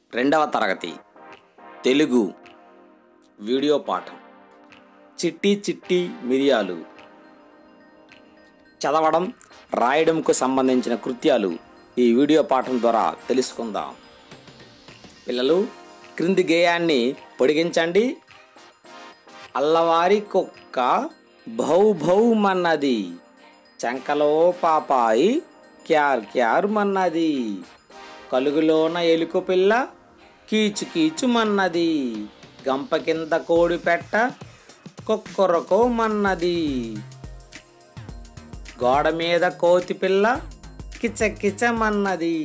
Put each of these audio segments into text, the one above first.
రెండవ తరగతి తెలుగు వీడియో పాఠం చిట్టి చిట్టి మిరియాలు చదవడం రాయడంకు సంబంధించిన కృత్యాలు ఈ వీడియో పాఠం ద్వారా తెలుసుకుందాం పిల్లలు క్రింది గేయాన్ని పొడిగించండి అల్లవారి కుక్క భౌ భౌ మన్నది చంకలో పాపాయి క్యార్ క్యార్ మన్నది కలుగులోన ఎలుక పిల్ల కీచు కీచు మన్నది గంప కింద కోడి పెట్ట కొక్కొరకో మన్నది గోడ మీద కోతి పిల్ల కిచ కిచ మన్నది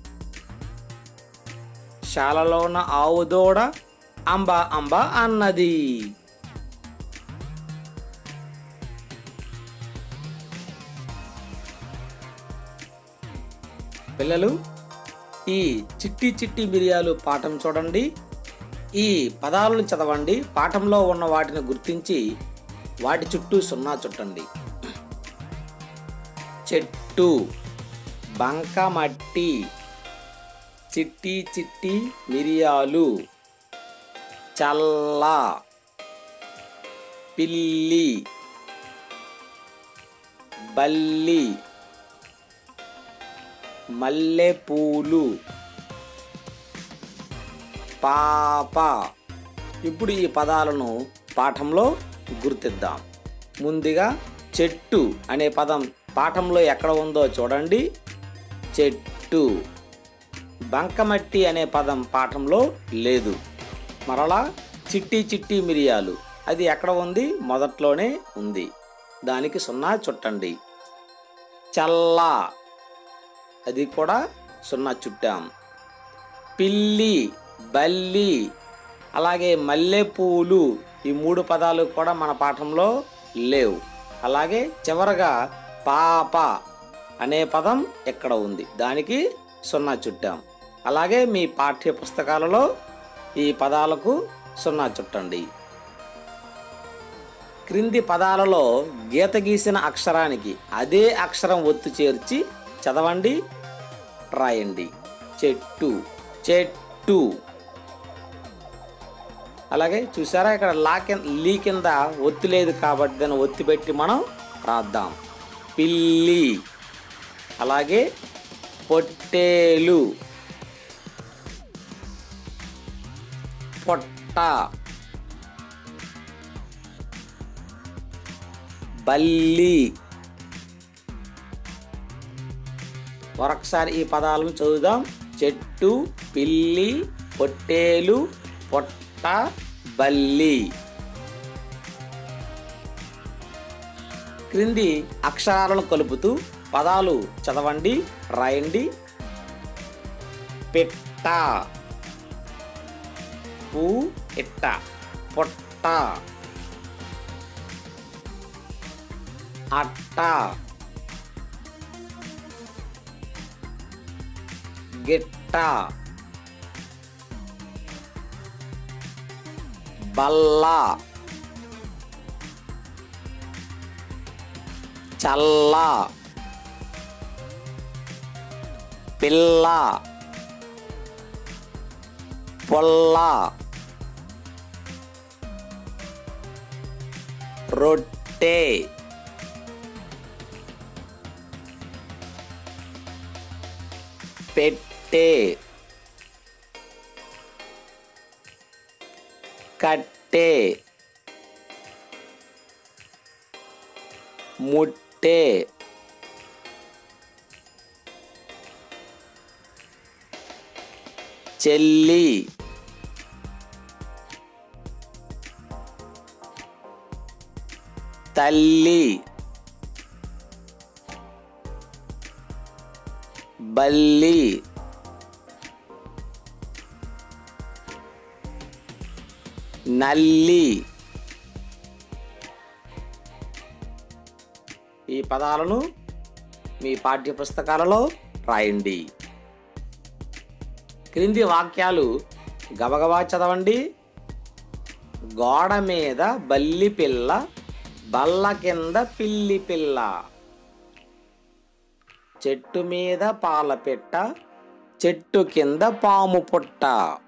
శాలలోన ఆవు దూడ అంబ అంబ అన్నది పిల్లలు ఈ చిట్టి చిట్టి మిరియాలు పాఠం చూడండి ఈ పదాలను చదవండి పాఠంలో ఉన్న వాటిని గుర్తించి వాటి చుట్టూ సున్నా చుట్టండి చెట్టు బంకమట్టి చిట్టి చిట్టి మిరియాలు చల్ల పిల్లి బల్లి మల్లెపూలు పాప ఇప్పుడు ఈ పదాలను పాఠంలో గుర్తిద్దాం ముందుగా చెట్టు అనే పదం పాఠంలో ఎక్కడ ఉందో చూడండి చెట్టు బంకమట్టి అనే పదం పాఠంలో లేదు మరలా చిట్టి చిట్టి మిరియాలు అది ఎక్కడ ఉంది మొదట్లోనే ఉంది దానికి సున్నా చుట్టండి చల్ల అది కూడా సున్నా చుట్టాం పిల్లి బల్లి అలాగే మల్లెపూలు ఈ మూడు పదాలు కూడా మన పాఠంలో లేవు అలాగే చివరగా పాప అనే పదం ఎక్కడ ఉంది దానికి సున్నా చుట్టాం అలాగే మీ పాఠ్య పుస్తకాలలో ఈ పదాలకు సున్నా చుట్టండి క్రింది పదాలలో గీత గీసిన అక్షరానికి అదే అక్షరం ఒత్తు చేర్చి చదవండి రాయండి చెట్టు చెట్టు అలాగే చూసారా ఇక్కడ లా కింద లీ కింద ఒత్తి లేదు కాబట్టి దాన్ని ఒత్తి పెట్టి మనం రాద్దాం పిల్లి అలాగే పొట్టేలు పొట్ట బల్లి మరొకసారి ఈ పదాలను చదువుదాం చెట్టు పిల్లి పొట్టేలు పొట్ట బల్లి క్రింది అక్షరాలను కలుపుతూ పదాలు చదవండి రాయండి పెట్ట పూ ఇట్ట పొట్ట అట్ట గిట్ట బల్ల చల్ల పిల్ల పొల్ల రొట్టె పెట్టే కట్టే ముట్టే చెల్లి తల్లి బల్లి నల్లి ఈ పదాలను మీ పాఠ్య పుస్తకాలలో రాయండి క్రింది వాక్యాలు గబగబా చదవండి గోడ మీద బల్లి పిల్ల బల్ల కింద పిల్లి పిల్ల చెట్టు మీద పాల పెట్ట చెట్టు కింద పాము పుట్ట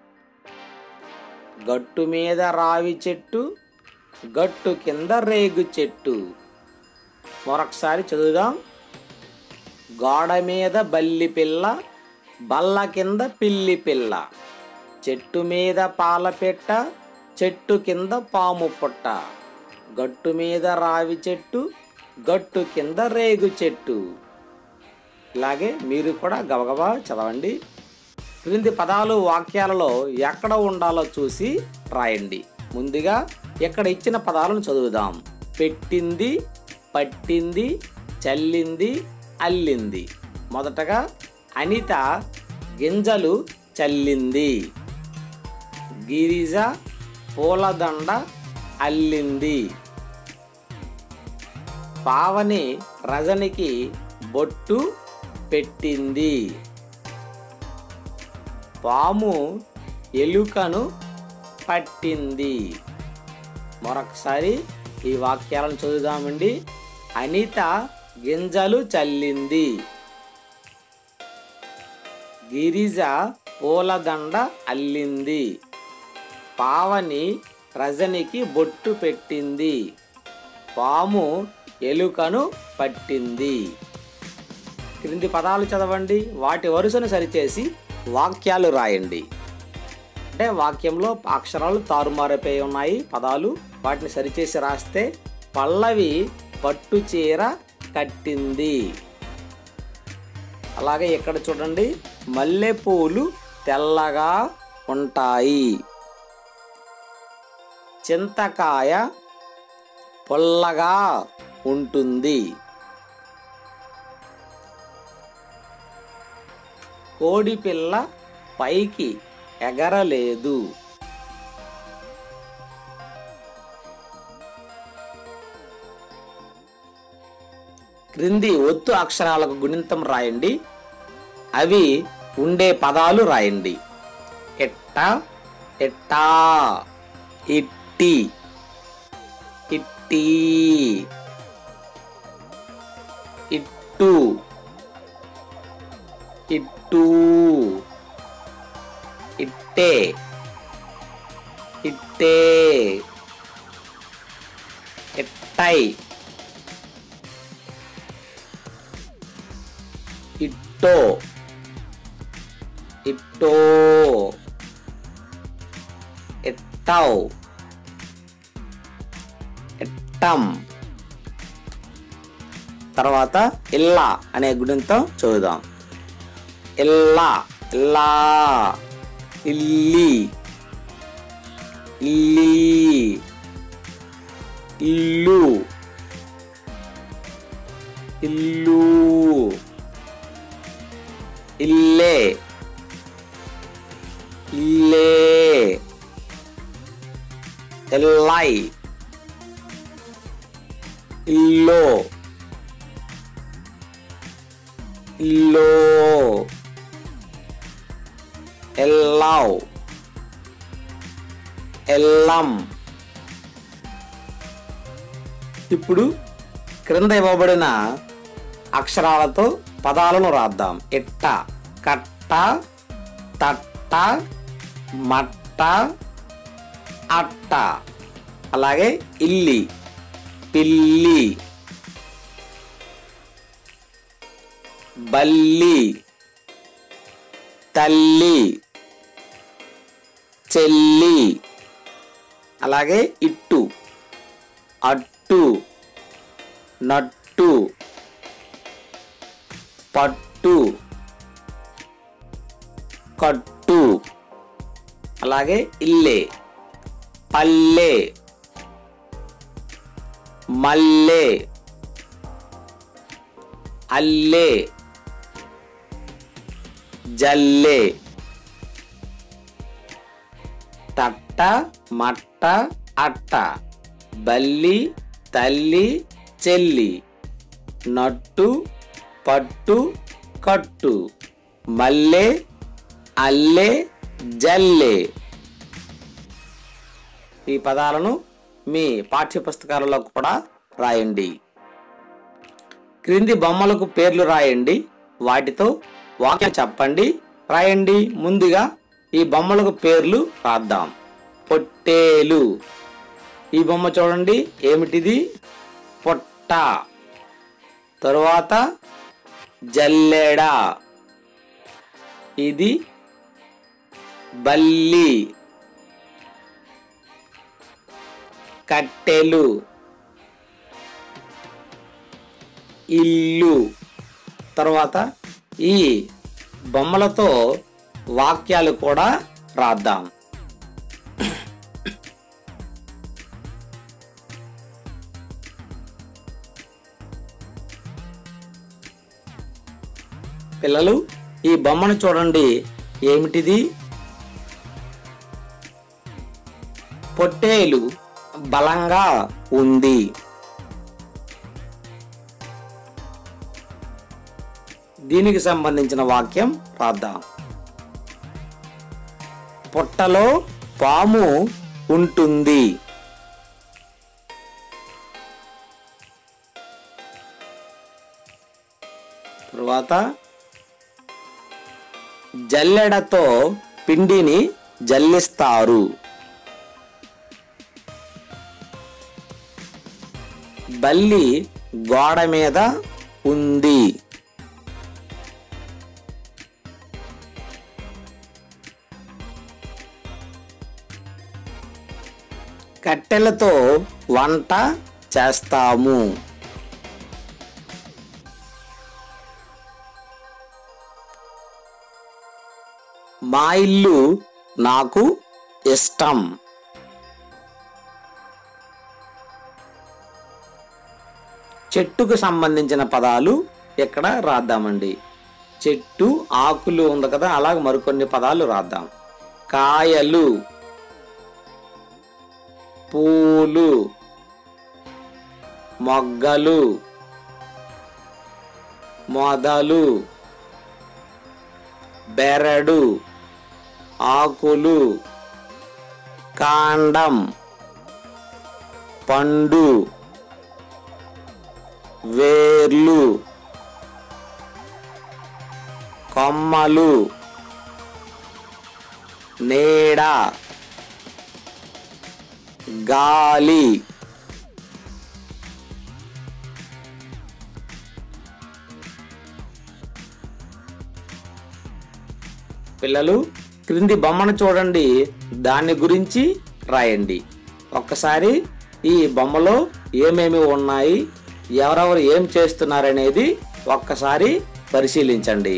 గట్టు మీద రావి చెట్టు గట్టు కింద రేగు చెట్టు మరొకసారి చదువుదాం గోడ మీద బల్లి పిల్ల బల్ల కింద పిల్లి పిల్ల చెట్టు మీద పాల పెట్ట చెట్టు కింద పాము పుట్ట గట్టు మీద రావి చెట్టు గట్టు కింద రేగు చెట్టు ఇలాగే మీరు కూడా గబగబా చదవండి క్రింది పదాలు వాక్యాలలో ఎక్కడ ఉండాలో చూసి రాయండి ముందుగా ఇక్కడ ఇచ్చిన పదాలను చదువుదాం పెట్టింది పట్టింది చల్లింది అల్లింది మొదటగా అనిత గింజలు చల్లింది గిరిజ పూలదండ అల్లింది పావని రజనికి బొట్టు పెట్టింది పాము ఎలుకను పట్టింది మరొకసారి ఈ వాక్యాలను చదువుదామండి అనిత గింజలు చల్లింది గిరిజ పూలదండ అల్లింది పావని రజనికి బొట్టు పెట్టింది పాము ఎలుకను పట్టింది క్రింది పదాలు చదవండి వాటి వరుసను సరిచేసి వాక్యాలు రాయండి అంటే వాక్యంలో అక్షరాలు తారుమారైపోయి ఉన్నాయి పదాలు వాటిని సరిచేసి రాస్తే పల్లవి పట్టు చీర కట్టింది అలాగే ఇక్కడ చూడండి మల్లెపూలు తెల్లగా ఉంటాయి చింతకాయ పొల్లగా ఉంటుంది కోడిపిల్ల పైకి ఎగరలేదు క్రింది ఒత్తు అక్షరాలకు గుణింతం రాయండి అవి ఉండే పదాలు రాయండి ఎట్ట ఎట్టా ఇట్టి ఇట్టి ఇట్టు ఇట్టు ఇట్టే ఇట్టే ఎట్టై ఇట్టో ఇట్టో ఎట్టౌ ఎట్టం తర్వాత ఇల్లా అనే గుణంతో చదువుదాం ఇల్లా ఇల్లా ఇల్లి ఇల్లి ఇల్లు ఇల్లు ఇల్లే ఇల్లే ఎల్లై ఇల్లో ఇల్లో ఎల్లావ్ ఎల్లం ఇప్పుడు క్రింద ఇవ్వబడిన అక్షరాలతో పదాలను రాద్దాం ఎట్ట కట్ట తట్ట మట్ట అట్ట అలాగే ఇల్లి పిల్లి బల్లి తల్లి చెల్లి అలాగే ఇట్టు అట్టు నట్టు పట్టు కట్టు అలాగే ఇల్లే పల్లె మల్లె అల్లె జల్లె తట్ట మట్ట అట్ట బల్లి తల్లి చెల్లి నట్టు పట్టు కట్టు మల్లె అల్లె జల్లె ఈ పదాలను మీ పాఠ్యపుస్తకాలలో కూడా రాయండి క్రింది బొమ్మలకు పేర్లు రాయండి వాటితో వాక్యం చెప్పండి రాయండి ముందుగా ఈ బొమ్మలకు పేర్లు రాద్దాం పొట్టేలు ఈ బొమ్మ చూడండి ఏమిటిది పొట్ట తరువాత జల్లెడ ఇది బల్లి కట్టెలు ఇల్లు తర్వాత ఈ బొమ్మలతో వాక్యాలు కూడా రాద్దాం పిల్లలు ఈ బొమ్మను చూడండి ఏమిటిది పొట్టేలు బలంగా ఉంది దీనికి సంబంధించిన వాక్యం రాద్దాం పొట్టలో పాము ఉంటుంది తరువాత జల్లెడతో పిండిని జల్లిస్తారు బల్లి గోడ మీద ఉంది కట్టెలతో వంట చేస్తాము మా ఇల్లు నాకు ఇష్టం చెట్టుకు సంబంధించిన పదాలు ఇక్కడ రాద్దామండి చెట్టు ఆకులు ఉంది కదా అలాగే మరికొన్ని పదాలు రాద్దాం కాయలు పూలు మొగ్గలు మొదలు బెరడు ఆకులు కాండం పండు వేర్లు కొమ్మలు నీడ గాలి పిల్లలు క్రింది బొమ్మను చూడండి దాని గురించి రాయండి ఒక్కసారి ఈ బొమ్మలో ఏమేమి ఉన్నాయి ఎవరెవరు ఏం చేస్తున్నారనేది ఒక్కసారి పరిశీలించండి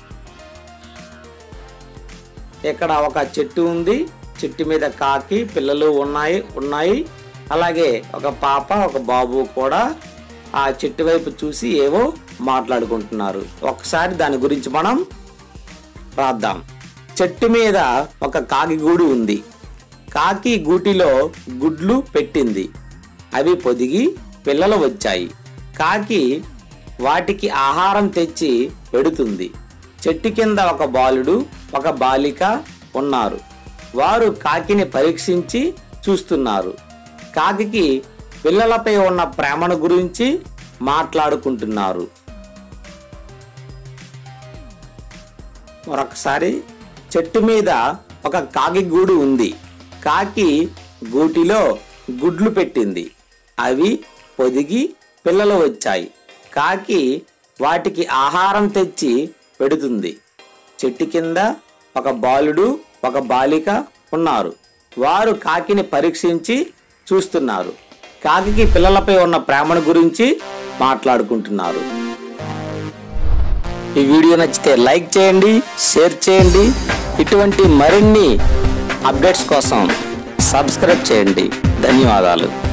ఇక్కడ ఒక చెట్టు ఉంది చెట్టు మీద కాకి పిల్లలు ఉన్నాయి ఉన్నాయి అలాగే ఒక పాప ఒక బాబు కూడా ఆ చెట్టు వైపు చూసి ఏవో మాట్లాడుకుంటున్నారు ఒకసారి దాని గురించి మనం రాద్దాం చెట్టు మీద ఒక కాకి గూడు ఉంది కాకి గూటిలో గుడ్లు పెట్టింది అవి పొదిగి పిల్లలు వచ్చాయి కాకి వాటికి ఆహారం తెచ్చి పెడుతుంది చెట్టు కింద ఒక బాలుడు ఒక బాలిక ఉన్నారు వారు కాకిని పరీక్షించి చూస్తున్నారు కాకికి పిల్లలపై ఉన్న ప్రేమను గురించి మాట్లాడుకుంటున్నారు మరొకసారి చెట్టు మీద ఒక కాకి గూడు ఉంది కాకి గూటిలో గుడ్లు పెట్టింది అవి పొదిగి పిల్లలు వచ్చాయి కాకి వాటికి ఆహారం తెచ్చి పెడుతుంది చెట్టు కింద ఒక బాలుడు ఒక బాలిక ఉన్నారు వారు కాకిని పరీక్షించి చూస్తున్నారు కాకికి పిల్లలపై ఉన్న ప్రేమను గురించి మాట్లాడుకుంటున్నారు ఈ వీడియో నచ్చితే లైక్ చేయండి షేర్ చేయండి ఇటువంటి మరిన్ని అప్డేట్స్ కోసం సబ్స్క్రైబ్ చేయండి ధన్యవాదాలు